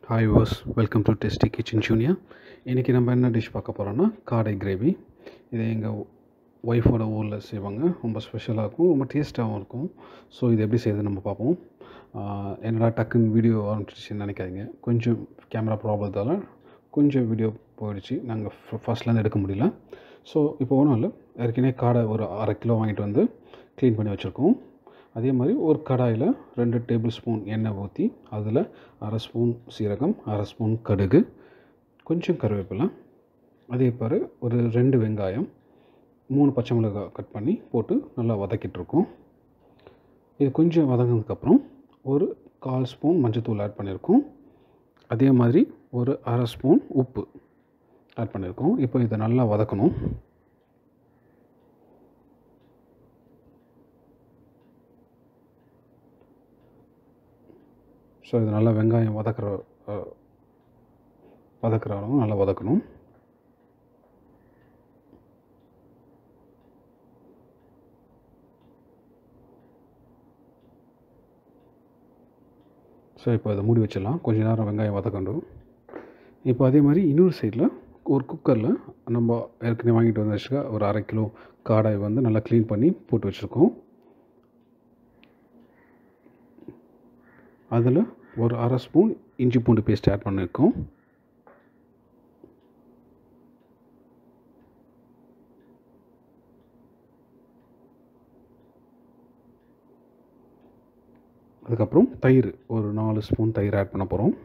hi வாஸ் welcome to tasty kitchen junior இன்றைக்கி நம்ம என்ன டிஷ் பார்க்க போகிறோன்னா காடை கிரேவி இது எங்கள் ஒய்ஃபோட ஊரில் செய்வாங்க ரொம்ப ஸ்பெஷலாக இருக்கும் ரொம்ப டேஸ்ட்டாகவும் இருக்கும் ஸோ இது எப்படி செய்யுது நம்ம பார்ப்போம் ஆஹ் என்னடா டக்குன்னு வீடியோ ஆரம்பிச்சிச்சுன்னு நினைக்காதீங்க கொஞ்சம் கேமரா ப்ராப்ளத்தால் கொஞ்சம் வீடியோ போயிடுச்சு நாங்கள் ஃபஸ்ட்லேருந்து எடுக்க முடியல ஸோ இப்போ ஒன்றும் இல்லை ஏற்கனவே காடை ஒரு அரை கிலோ வாங்கிட்டு வந்து க்ளீன் பண்ணி வச்சுருக்கோம் அதே மாதிரி ஒரு கடாயில் ரெண்டு டேபிள் ஸ்பூன் எண்ணெய் ஊற்றி அதில் அரை ஸ்பூன் சீரகம் அரை ஸ்பூன் கடுகு கொஞ்சம் கருவேப்பிலை அதே பாரு ஒரு ரெண்டு வெங்காயம் மூணு பச்சை மிளகாய் கட் பண்ணி போட்டு நல்லா வதக்கிட்டுருக்கோம் இது கொஞ்சம் வதங்கினதுக்கப்புறம் ஒரு கால் ஸ்பூன் மஞ்சத்தூள் ஆட் பண்ணியிருக்கோம் அதே மாதிரி ஒரு அரை ஸ்பூன் உப்பு ஆட் பண்ணியிருக்கோம் இப்போ இதை நல்லா வதக்கணும் ஸோ இது நல்லா வெங்காயம் வதக்குற அஹ், வதக்குற அளவு நல்லா வதக்கணும் ஸோ இப்போ அதை மூடி வச்சிடலாம் கொஞ்ச நேரம் வெங்காயம் வதக்கணும் இப்போ அதே மாதிரி இன்னொரு சைடில் ஒரு குக்கரில் நம்ம ஏற்கனவே வாங்கிட்டு வந்து வச்சுக்க ஒரு அரை கிலோ காடாய் வந்து நல்லா க்ளீன் பண்ணி போட்டு வச்சுருக்கோம் அதில் ஒரு அரை ஸ்பூன் இஞ்சி பூண்டு பேஸ்ட் ஆட் பண்ணியிருக்கோம் அதுக்கப்புறம் தயிர் ஒரு நாலு ஸ்பூன் தயிர் ஆட் பண்ண போகிறோம்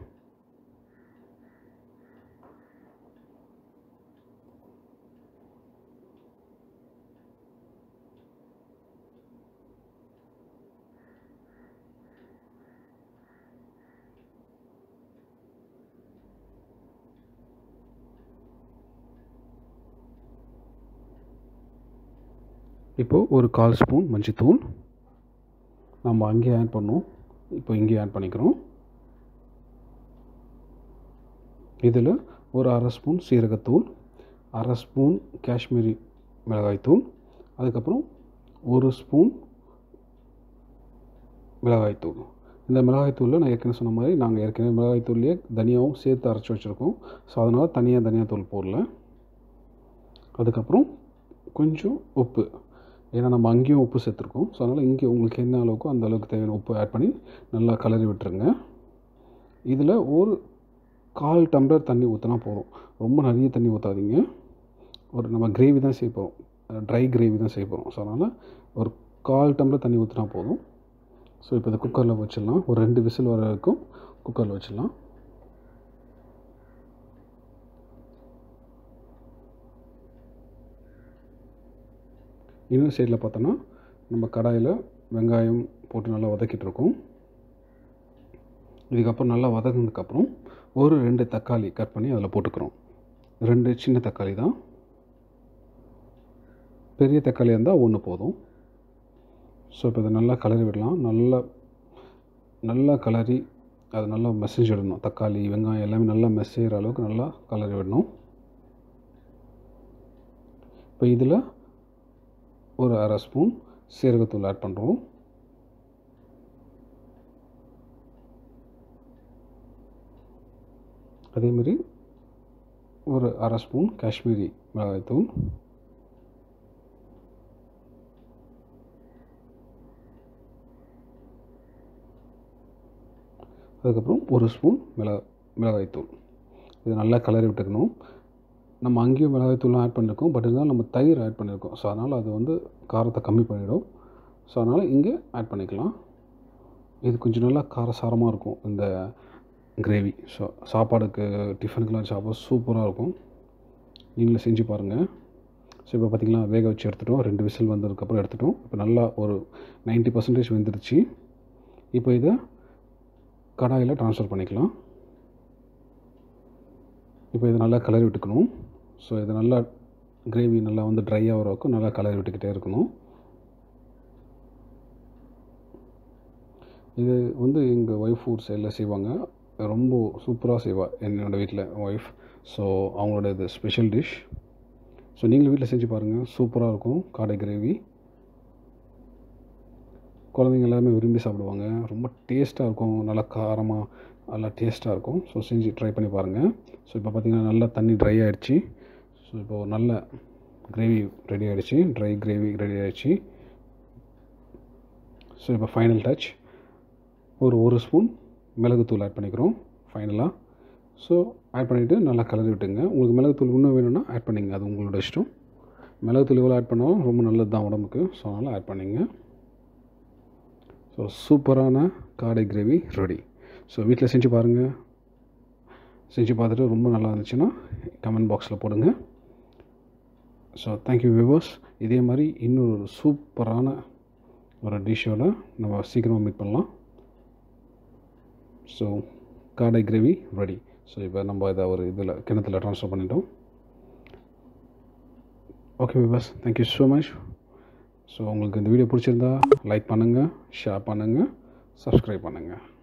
இப்போது ஒரு கால் ஸ்பூன் மஞ்சத்தூள் நம்ம அங்கேயே ஆட் பண்ணோம் இப்போ இங்கேயே ஆட் பண்ணிக்கிறோம் இதில் ஒரு அரை ஸ்பூன் சீரகத்தூள் அரை ஸ்பூன் காஷ்மீரி மிளகாய்த்தூள் அதுக்கப்புறம் ஒரு ஸ்பூன் மிளகாய்த்தூள் இந்த மிளகாய்த்தூளில் நான் ஏற்கனவே சொன்ன மாதிரி நாங்கள் ஏற்கனவே மிளகாய்த்தூள்லேயே தனியாகவும் சேர்த்து அரைச்சி வச்சுருக்கோம் ஸோ அதனால் தனியாக தனியாத்தூள் போடல அதுக்கப்புறம் கொஞ்சம் உப்பு ஏன்னா நம்ம அங்கேயும் உப்பு சேர்த்துருக்கோம் ஸோ அதனால் இங்கே உங்களுக்கு என்ன அளவுக்கோ அந்த அளவுக்கு தேவையான உப்பு ஆட் பண்ணி நல்லா கலரி விட்டுருங்க இதில் ஒரு கால் டம்ளர் தண்ணி ஊற்றினா போதும் ரொம்ப நிறைய தண்ணி ஊற்றாதீங்க ஒரு நம்ம கிரேவி தான் செய்ய போகிறோம் ட்ரை கிரேவி தான் செய்ய போகிறோம் ஸோ அதனால் ஒரு கால் டம்ளர் தண்ணி ஊற்றினா போதும் ஸோ இப்போ இதை குக்கரில் வச்சிடலாம் ஒரு ரெண்டு விசில் வர வரைக்கும் குக்கரில் வச்சிடலாம் இன்னொரு சைடில் பார்த்தோன்னா நம்ம கடாயில் வெங்காயம் போட்டு நல்லா வதக்கிட்டு இருக்கோம் இதுக்கப்புறம் நல்லா வதங்கினதுக்கப்புறம் ஒரு ரெண்டு தக்காளி கட் பண்ணி அதில் போட்டுக்கிறோம் ரெண்டு சின்ன தக்காளி தான் பெரிய தக்காளி இருந்தால் ஒன்று போதும் ஸோ இப்போ இதை நல்லா கலரி விடலாம் நல்லா நல்லா கலரி அது நல்லா மெசேஜ் விடணும் தக்காளி வெங்காயம் எல்லாமே நல்லா மெசேஜ் அளவுக்கு நல்லா கலரி விடணும் இப்போ இதில் ஒரு அரை ஸ்பூன் சீரகத்தூள் ஆட் பண்ணுறோம் அதேமாரி ஒரு அரை ஸ்பூன் காஷ்மீரி மிளகாய்த்தூள் அதுக்கப்புறம் ஒரு ஸ்பூன் மிளகா மிளகாய்த்தூள் இது நல்லா கலரி விட்டுக்கணும் நம்ம அங்கேயும் மிளகாய்த்தூள்லாம் ஆட் பண்ணியிருக்கோம் பட் இருந்தாலும் நம்ம தயிர் ஆட் பண்ணியிருக்கோம் ஸோ அதனால் அது வந்து காரத்தை கம்மி பண்ணிடும் ஸோ அதனால் இங்கே ஆட் பண்ணிக்கலாம் இது கொஞ்சம் நல்லா காரசாரமாக இருக்கும் இந்த கிரேவி ஸோ சாப்பாடுக்கு டிஃபனுக்கெலாம் சாப்பிட சூப்பராக இருக்கும் நீங்களே செஞ்சு பாருங்கள் ஸோ இப்போ பார்த்திங்கன்னா வேக வச்சு எடுத்துட்டோம் ரெண்டு விசில் வந்ததுக்கப்புறம் எடுத்துட்டோம் இப்போ நல்லா ஒரு நைன்ட்டி பர்சன்டேஜ் வெந்துருச்சு இப்போ இதை கடாயில் ட்ரான்ஸ்ஃபர் பண்ணிக்கலாம் இப்போ இதை நல்லா கலரி விட்டுக்கணும் ஸோ இது நல்லா கிரேவி நல்லா வந்து ட்ரை ஆகிற வரைக்கும் நல்லா கலரி விட்டுக்கிட்டே இருக்கணும் இது வந்து எங்கள் ஒய்ஃப் ஊர் சைடில் செய்வாங்க ரொம்ப சூப்பராக செய்வா என்னோடய வீட்டில் ஒய்ஃப் ஸோ அவங்களோட இது ஸ்பெஷல் டிஷ் ஸோ நீங்களும் வீட்டில் செஞ்சு பாருங்கள் சூப்பராக இருக்கும் காடை கிரேவி குழந்தைங்க எல்லாருமே விரும்பி சாப்பிடுவாங்க ரொம்ப டேஸ்ட்டாக இருக்கும் நல்லா காரமாக நல்லா டேஸ்ட்டாக இருக்கும் ஸோ செஞ்சு ட்ரை பண்ணி பாருங்கள் ஸோ இப்போ பார்த்தீங்கன்னா நல்லா தண்ணி ட்ரை ஆகிடுச்சு ஸோ இப்போ ஒரு நல்ல கிரேவி ரெடி ஆகிடுச்சு ட்ரை கிரேவி ரெடி ஆகிடுச்சு ஸோ இப்போ ஃபைனல் டச் ஒரு ஒரு ஸ்பூன் மிளகுத்தூள் ஆட் பண்ணிக்கிறோம் ஃபைனலாக ஸோ ஆட் பண்ணிவிட்டு நல்லா கலரி விட்டுங்க உங்களுக்கு மிளகுத்தூள் இன்னும் வேணும்னா ஆட் பண்ணிங்க அது உங்களோட இஷ்டம் மிளகுத்தூள் எவ்வளோ ஆட் பண்ணாலும் ரொம்ப நல்லது தான் உடம்புக்கு ஸோ அதனால் ஆட் பண்ணிங்க ஸோ சூப்பரான காடை கிரேவி ரெடி ஸோ வீட்டில் செஞ்சு பாருங்கள் செஞ்சு பார்த்துட்டு ரொம்ப நல்லா இருந்துச்சுன்னா கமெண்ட் பாக்ஸில் போடுங்க ஸோ தேங்க்யூ வியூவர்ஸ் இதே மாதிரி இன்னொரு சூப்பரான ஒரு டிஷ்ஷோட நம்ம சீக்கிரமாக மீட் பண்ணலாம் ஸோ காடை கிரேவி ரெடி ஸோ இப்போ நம்ம இதை ஒரு இதில் கிணத்துல ட்ரான்ஸ்ஃபர் பண்ணிட்டோம் ஓகே விவாஸ் தேங்க்யூ ஸோ மச் ஸோ உங்களுக்கு இந்த வீடியோ பிடிச்சிருந்தா லைக் பண்ணுங்கள் ஷேர் பண்ணுங்கள் சப்ஸ்கிரைப் பண்ணுங்கள்